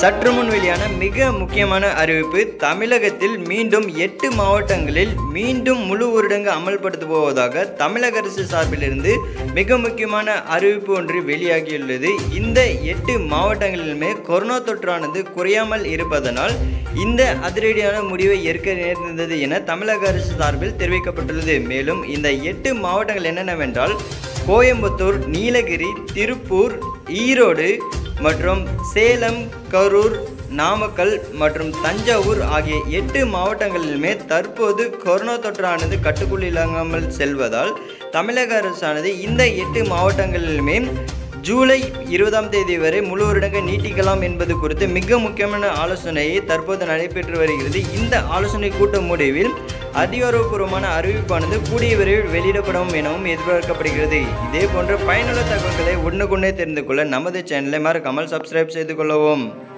சற்று முன் வெளியான மிக முக்கியமான அறிவிப்பு தமிழகத்தில் மீண்டும் எட்டு மாவட்டங்களில் மீண்டும் முழு ஊரடங்கு அமல்படுத்த போவதாக தமிழக அரசு சார்பிலிருந்து மிக முக்கியமான அறிவிப்பு ஒன்று வெளியாகியுள்ளது இந்த எட்டு மாவட்டங்களிலுமே கொரோனா தொற்றானது குறையாமல் இருப்பதனால் இந்த அதிரடியான முடிவை ஏற்க நேர்ந்தது என தமிழக அரசு சார்பில் தெரிவிக்கப்பட்டுள்ளது மேலும் இந்த எட்டு மாவட்டங்கள் என்னென்னவென்றால் கோயம்புத்தூர் நீலகிரி திருப்பூர் ஈரோடு மற்றும் சேலம் கரூர் நாமக்கல் மற்றும் தஞ்சாவூர் ஆகிய எட்டு மாவட்டங்களிலுமே தற்போது கொரோனா தொற்றானது கட்டுக்குள் இல்லாமல் செல்வதால் தமிழக அரசானது இந்த எட்டு மாவட்டங்களிலுமே ஜூலை இருபதாம் தேதி வரை முழு ஊரடங்கை நீட்டிக்கலாம் என்பது குறித்து மிக முக்கியமான ஆலோசனையை தற்போது நடைபெற்று வருகிறது இந்த ஆலோசனை கூட்ட முடிவில் அதிகாரப்பூர்வமான அறிவிப்பானது கூடிய விரைவில் வெளியிடப்படும் எனவும் எதிர்பார்க்கப்படுகிறது இதே போன்ற பயனுள்ள தகவல்களை உடனுக்குடனே தெரிந்து கொள்ள நமது சேனலை மறக்காமல் சப்ஸ்கிரைப் செய்து கொள்ளவும்